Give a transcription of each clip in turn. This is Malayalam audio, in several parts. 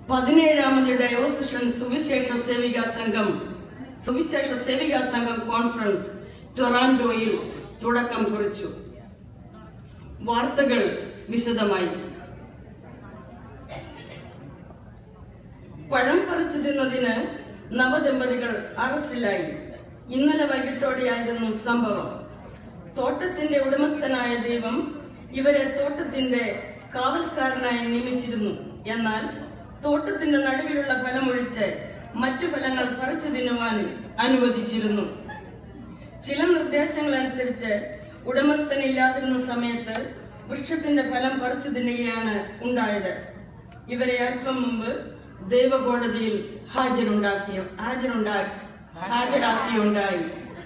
പതിനേഴാമത് ഡയോസിഷൻ സുവിശേഷ സേവികാ സംഘം സുവിശേഷ സേവികാ സംഘം കോൺഫറൻസ് ടൊറാൻഡോയിൽ തുടക്കം കുറിച്ചു വാർത്തകൾ വിശദമായി പഴം പറിച്ചു തിന്നതിന് നവദമ്പതികൾ അറസ്റ്റിലായി ഇന്നലെ വൈകിട്ടോടെയായിരുന്നു സംഭവം തോട്ടത്തിന്റെ ഉടമസ്ഥനായ ദൈവം ഇവരെ തോട്ടത്തിന്റെ കാവൽക്കാരനായി നിയമിച്ചിരുന്നു എന്നാൽ തോട്ടത്തിന്റെ നടുവിലുള്ള ഫലമൊഴിച്ച് മറ്റു ഫലങ്ങൾ പറിച്ചു തിന്നുവാൻ അനുവദിച്ചിരുന്നു ചില നിർദ്ദേശങ്ങൾ അനുസരിച്ച് ഉടമസ്ഥനില്ലാതിരുന്ന സമയത്ത് വൃക്ഷത്തിന്റെ ഫലം പറിച്ചു തിന്നുകയാണ് ഉണ്ടായത് ഇവരെ അല്പം മുമ്പ് ദൈവകോടതിയിൽ ഹാജരുണ്ടാക്കിയ ഹാജരുണ്ടാ ഹാജരാക്കിയുണ്ടായി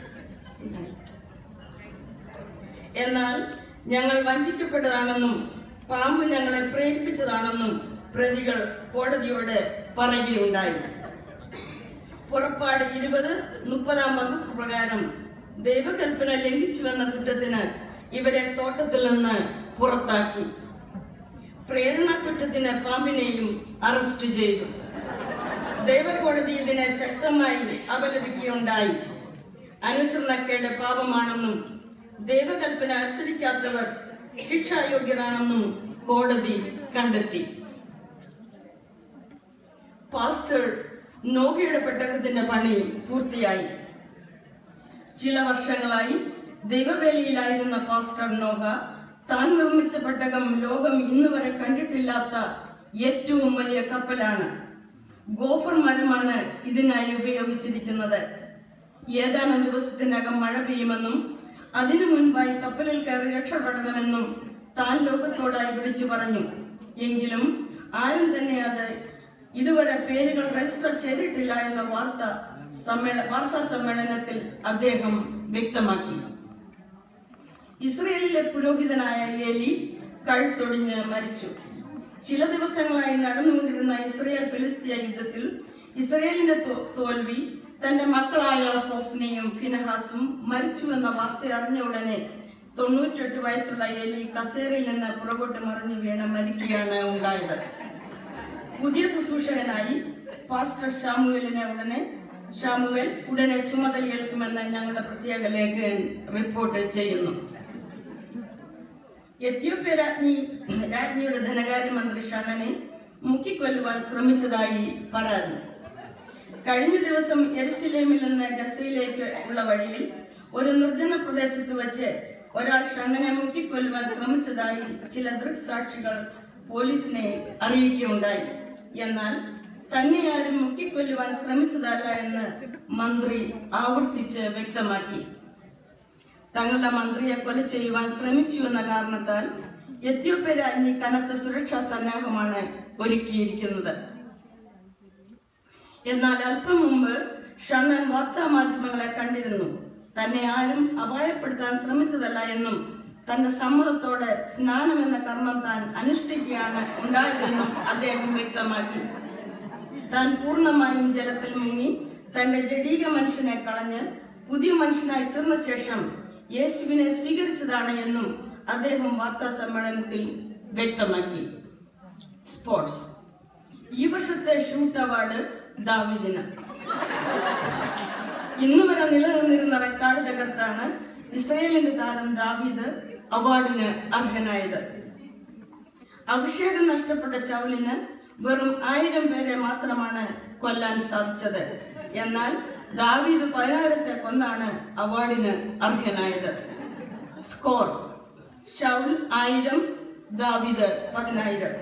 എന്നാൽ ഞങ്ങൾ വഞ്ചിക്കപ്പെട്ടതാണെന്നും പാമ്പ് ഞങ്ങളെ പ്രേരിപ്പിച്ചതാണെന്നും പ്രതികൾ കോടതിയോട് പറയുകയുണ്ടായി പുറപ്പാട് ഇരുപത് മുപ്പതാം വകുപ്പ് പ്രകാരം ദൈവകൽപ്പന ലംഘിച്ചുവെന്ന കുറ്റത്തിന് ഇവരെ തോട്ടത്തിൽ നിന്ന് പുറത്താക്കി പ്രേരണ കുറ്റത്തിന് പാമ്പിനെയും അറസ്റ്റ് ചെയ്തു ദൈവകോടതി ഇതിനെ ശക്തമായി അപലപിക്കുകയുണ്ടായി അനുസരണക്കേട് പാപമാണെന്നും ദൈവകൽപ്പന അനുസരിക്കാത്തവർ ശിക്ഷായോഗ്യരാണെന്നും കോടതി കണ്ടെത്തി പാസ്റ്റർ നോഹയുടെ പെട്ടകത്തിന്റെ പണി പൂർത്തിയായി ചില വർഷങ്ങളായി ദൈവവേലിയിലായിരുന്ന പാസ്റ്റർ നോഹ താൻ നിർമ്മിച്ച പെട്ടകം ലോകം ഇന്ന് വരെ കണ്ടിട്ടില്ലാത്ത ഏറ്റവും വലിയ കപ്പലാണ് ഗോഫർ മരമാണ് ഇതിനായി ഉപയോഗിച്ചിരിക്കുന്നത് ഏതാനും ദിവസത്തിനകം മഴ പെയ്യുമെന്നും അതിനു മുൻപായി കപ്പലിൽ കയറി രക്ഷപ്പെടണമെന്നും താൻ ലോകത്തോടായി വിളിച്ചു പറഞ്ഞു എങ്കിലും ആരും തന്നെ അത് ഇതുവരെ പേരുകൾ രജിസ്റ്റർ ചെയ്തിട്ടില്ല എന്ന വാർത്ത സമ്മേള വാർത്താ സമ്മേളനത്തിൽ അദ്ദേഹം വ്യക്തമാക്കി ഇസ്രയേലിലെ പുരോഹിതനായ ഏലി കഴുത്തൊടിഞ്ഞ് മരിച്ചു ചില ദിവസങ്ങളായി നടന്നുകൊണ്ടിരുന്ന ഇസ്രയേൽ ഫിലിസ്തീയ യുദ്ധത്തിൽ ഇസ്രയേലിന്റെ തോ- തോൽവി തന്റെ മക്കളായ ഹോഫ്നയും ഫിനഹാസും മരിച്ചു എന്ന വാർത്ത അറിഞ്ഞ ഉടനെ തൊണ്ണൂറ്റെട്ട് വയസ്സുള്ള ഏലി കസേരയിൽ നിന്ന് പുറകോട്ട് മറിഞ്ഞു വീണ് മരിക്കുകയാണ് ഉണ്ടായത് പുതിയ ശുശ്രൂഷകനായി പാസ്റ്റർ ഷാമുവേലിനെ ഉടനെ ഷാമുവേൽ ഉടനെ ചുമതലയേൽക്കുമെന്ന് ഞങ്ങളുടെ പ്രത്യേക ലേഖകൻ റിപ്പോർട്ട് ചെയ്യുന്നു എത്യോപ്യ രാജ്ഞി രാജ്ഞിയുടെ ധനകാര്യമന്ത്രി ഷണ്ണനെ മുക്കിക്കൊല്ലുവാൻ ശ്രമിച്ചതായി പരാതി കഴിഞ്ഞ ദിവസം എരുസലേമിൽ നിന്ന് ഗസയിലേക്ക് ഉള്ള വഴിയിൽ ഒരു നിർജ്ജന പ്രദേശത്ത് വെച്ച് ഒരാൾ ഷണ്ണനെ മുക്കിക്കൊല്ലുവാൻ ശ്രമിച്ചതായി ചില ദൃക്സാക്ഷികൾ പോലീസിനെ അറിയിക്കുകയുണ്ടായി എന്നാൽ തന്നെ ആരും മുക്കിക്കൊല്ലുവാൻ ശ്രമിച്ചതല്ല എന്ന് മന്ത്രി ആവർത്തിച്ച് വ്യക്തമാക്കി തങ്ങളുടെ മന്ത്രിയെ കൊല ചെയ്യുവാൻ ശ്രമിച്ചു എന്ന കാരണത്താൽ എത്യോപ്യ രാജ്ഞി കനത്ത സുരക്ഷാ സന്നാഹമാണ് ഒരുക്കിയിരിക്കുന്നത് എന്നാൽ അല്പം മുമ്പ് ഷണ്ണൻ വാർത്താ മാധ്യമങ്ങളെ കണ്ടിരുന്നു തന്നെ ആരും അപായപ്പെടുത്താൻ ശ്രമിച്ചതല്ല എന്നും തന്റെ സമ്മതത്തോടെ സ്നാനം എന്ന കർമ്മം താൻ അനുഷ്ഠിക്കുകയാണ് ഉണ്ടായതെന്നും അദ്ദേഹം വ്യക്തമാക്കി താൻ പൂർണ്ണമായും ജലത്തിൽ മുങ്ങി തന്റെ ജഡീക മനുഷ്യനെ കളഞ്ഞ് പുതിയ മനുഷ്യനായി തീർന്ന ശേഷം യേശുവിനെ സ്വീകരിച്ചതാണ് എന്നും അദ്ദേഹം വാർത്താ സമ്മേളനത്തിൽ വ്യക്തമാക്കി സ്പോർട്സ് ഈ വർഷത്തെ ഷൂട്ട് അവാർഡ് ദാവിദിന് ഇന്ന് വരെ നിലനിന്നിരുന്ന റെക്കോർഡ് തകർത്താണ് ഇസ്രയേലിന്റെ താരം ദാവീദ് അവാർഡിന് അർഹനായത് അഭിഷേകം നഷ്ടപ്പെട്ട ശൗലിന് വെറും ആയിരം പേരെ മാത്രമാണ് കൊല്ലാൻ സാധിച്ചത് എന്നാൽ ദാവീദ് പതിനായിരത്തെ കൊന്നാണ് അവാർഡിന് അർഹനായത് സ്കോർ ശൗൽ ആയിരം ദാവീദ് പതിനായിരം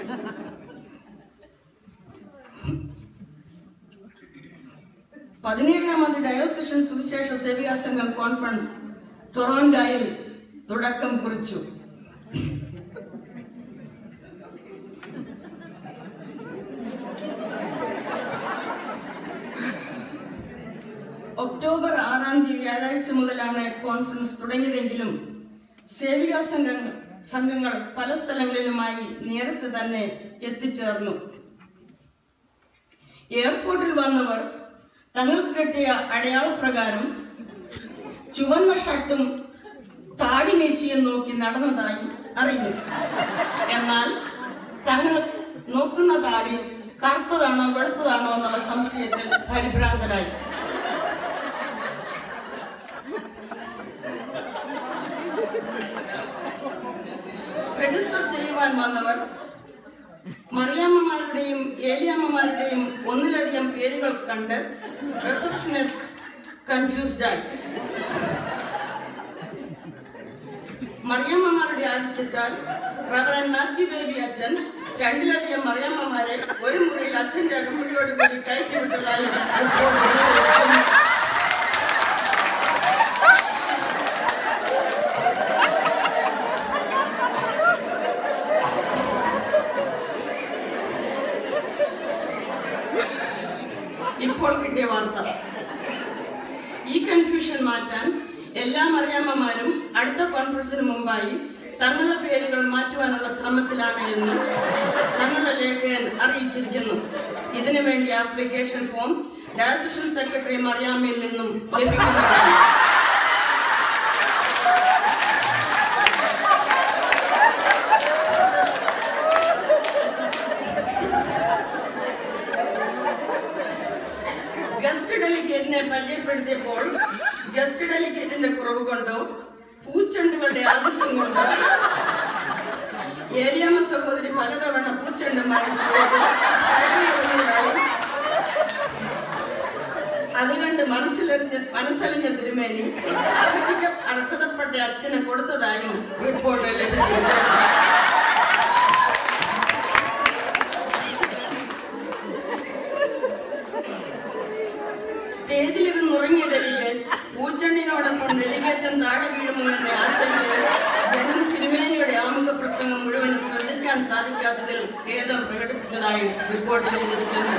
പതിനേഴാമത് ഡയോസിഷൻ സുവിശേഷ സേവികാ സംഘം കോൺഫറൻസ് ടൊറോണ്ടോയിൽ തുടക്കം കുറിച്ചു ഒക്ടോബർ ആറാം തീയതി വ്യാഴാഴ്ച മുതലാണ് കോൺഫറൻസ് തുടങ്ങിയതെങ്കിലും സേവികാ സംഘങ്ങൾ സംഘങ്ങൾ പല സ്ഥലങ്ങളിലുമായി നേരത്തെ തന്നെ എത്തിച്ചേർന്നു എയർപോർട്ടിൽ വന്നവർ തങ്ങൾക്ക് കിട്ടിയ അടയാളപ്രകാരം ചുവന്ന ഷർട്ടും താടി മീശയും നോക്കി നടന്നതായി അറിഞ്ഞു എന്നാൽ തങ്ങൾ നോക്കുന്ന താടി കറുത്തതാണോ വെളുത്തതാണോ എന്നുള്ള സംശയത്തിൽ പരിഭ്രാന്തരായി രജിസ്റ്റർ ചെയ്യുവാൻ വന്നവർ മറിയാമ്മമാരുടെയും ഏലിയാമ്മമാരുടെയും ഒന്നിലധികം പേരുകൾ കണ്ട് റിസപ്ഷനിസ്റ്റ് കൺഫ്യൂസ്ഡ് ആയി മറിയാമ്മമാരുടെ ആധിക്യത്താൽ റവറൻ മാത്യു ബേബി അച്ഛൻ രണ്ടിലധികം മറിയാമ്മമാരെ ഒരു മുറിയിൽ അച്ഛന്റെ അകമ്പടിയോട് കൂടി കയറ്റി വിട്ടതായി report ചെയ്തിരിക്കുന്നു. ഇപ്പോൾ കിട്ടിയ വാർത്ത ഈ കൺഫ്യൂഷൻ മാറ്റാൻ എല്ലാ മറിയാമ്മമാരും അടുത്ത കോൺഫറൻസിന് മുമ്പായി തങ്ങളുടെ പേരുകൾ മാറ്റുവാനുള്ള ശ്രമത്തിലാണ് എന്ന് തങ്ങളുടെ ലേഖകൻ അറിയിച്ചിരിക്കുന്നു ഇതിനു വേണ്ടി ആപ്ലിക്കേഷൻ ഫോം ഡയസിഷൻ സെക്രട്ടറി മറിയാമ്മയിൽ നിന്നും ലഭിക്കുന്നതാണ് ഗസ്റ്റ് ഡെലിഗേറ്റിനെ പരിചയപ്പെടുത്തിയപ്പോൾ ഗസ്റ്റ് ഡെലിഗേറ്റിന്റെ കുറവ് കൊണ്ടോ പൂച്ചെണ്ടുകളുടെ ആധിക്യം കൊണ്ടോ ഏലിയാമ്മ സഹോദരി പലതവണ പൂച്ചെണ്ടുമായി സ്റ്റേജിൽ കയറിയിറങ്ങിയതായും അത് കണ്ട് മനസ്സിലെറിഞ്ഞ മനസ്സലിഞ്ഞ തിരുമേനി അർഹത അർഹതപ്പെട്ട അച്ഛന് കൊടുത്തതായും റിപ്പോർട്ട് ലഭിച്ചിട്ടുണ്ട് സ്റ്റേജിലിരുന്ന് ഉറങ്ങിയ ഡെലിഗേറ്റ് പൂച്ചെണ്ടിനോടൊപ്പം ഡെലിഗേറ്റും താഴെ വീഴുമോ എന്ന ആശങ്കയിൽ ജനം തിരുമേനിയുടെ ആമുഖ പ്രസംഗം മുഴുവൻ ശ്രദ്ധിക്കാൻ സാധിക്കാത്തതിൽ ഖേദം പ്രകടിപ്പിച്ചതായി റിപ്പോർട്ട് ചെയ്തിരിക്കുന്നു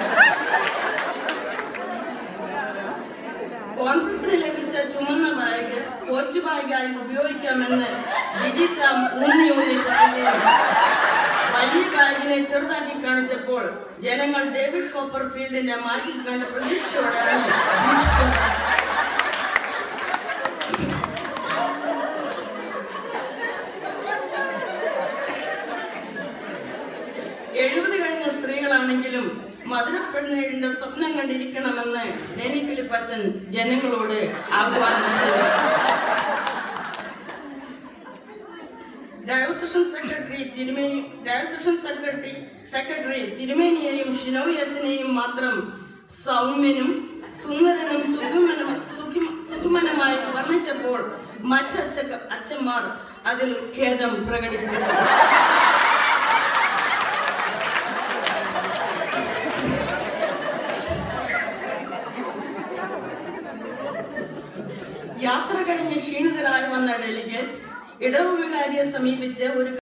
കോൺഫറൻസിന് ലഭിച്ച ചുമന്ന ബാഗ് കോച്ച് ബാഗായി ഉപയോഗിക്കാമെന്ന് ജിജി സാം ഊന്നി ഊന്നി പറയുകയും വലിയ ബാഗിനെ ചെറുതാക്കി കാണിച്ചപ്പോൾ ജനങ്ങൾ ഡേവിഡ് കോപ്പർഫീൽഡിന്റെ മാച്ചിൽ കണ്ട പ്രതീക്ഷയോടെയാണ് വീക്ഷിച്ചത്. എഴുപത് കഴിഞ്ഞ സ്ത്രീകളാണെങ്കിലും മധുരപ്പെണ്ണേഴിന്റെ സ്വപ്നം കണ്ടിരിക്കണമെന്ന് നെനി ഫിലിപ്പച്ചൻ ജനങ്ങളോട് ആഹ്വാനം ചെയ്തു ഡയോസഷൻ സെക്രട്ടറി തിരുമേനി ഡയോസഷൻ സെക്രട്ടറി സെക്രട്ടറി തിരുമേനിയെയും ഷിനോയി അച്ഛനെയും മാത്രം സൗമ്യനും സുന്ദരനും സുഗമനും സുഖി- സുഗമനുമായി വർണ്ണിച്ചപ്പോൾ മറ്റച്ഛ അച്ഛന്മാർ അതിൽ ഖേദം പ്രകടിപ്പിച്ചു യാത്ര കഴിഞ്ഞ് ക്ഷീണിതരായി വന്ന ഡെലിഗേറ്റ് ഇടവ് വികാരിയെ സമീപിച്ച് ഒരു